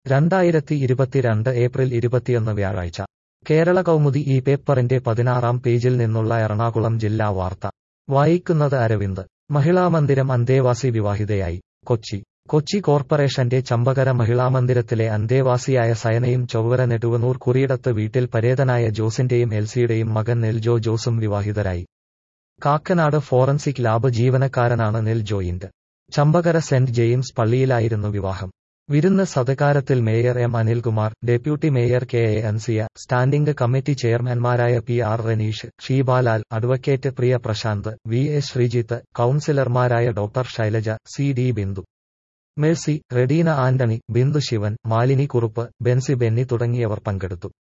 രണ്ടായിരത്തി ഇരുപത്തിരണ്ട് ഏപ്രിൽ ഇരുപത്തിയൊന്ന് വ്യാഴാഴ്ച കേരള കൗമുദി ഈ പേപ്പറിന്റെ പതിനാറാം പേജിൽ നിന്നുള്ള എറണാകുളം ജില്ലാ വാർത്ത വായിക്കുന്നത് അരവിന്ദ് മഹിളാമന്ദിരം അന്തേവാസി വിവാഹിതയായി കൊച്ചി കൊച്ചി കോർപ്പറേഷന്റെ ചമ്പകര മഹിളാമന്ദിരത്തിലെ അന്തേവാസിയായ സയനയും ചൊവ്വര നെടുവനൂർ കുറിയിടത്ത് വീട്ടിൽ പരേതനായ ജോസിന്റെയും എൽസിയുടെയും മകൻ നെൽജോ ജോസും വിവാഹിതരായി കാക്കനാട് ഫോറൻസിക് ലാബ് ജീവനക്കാരനാണ് നെൽ ജോയിന്റ് ചമ്പകര സെന്റ് ജെയിംസ് പള്ളിയിലായിരുന്നു വിവാഹം വിരുന്ന് സതകാരത്തിൽ mayor M Anilkumar deputy mayor K A Ansiya standing committee ചെയർമാൻമാരായ P R Raneesh Sheebalal advocate Priya Prasanth V A Sreejith കൌൺസിലർമാരായ doctor Shailaja C D Bindu Mercy Redina Antony Bindu Sivan Malini Kurup Benzy Benny തുടങ്ങിയവർ പങ്കെടുത്തു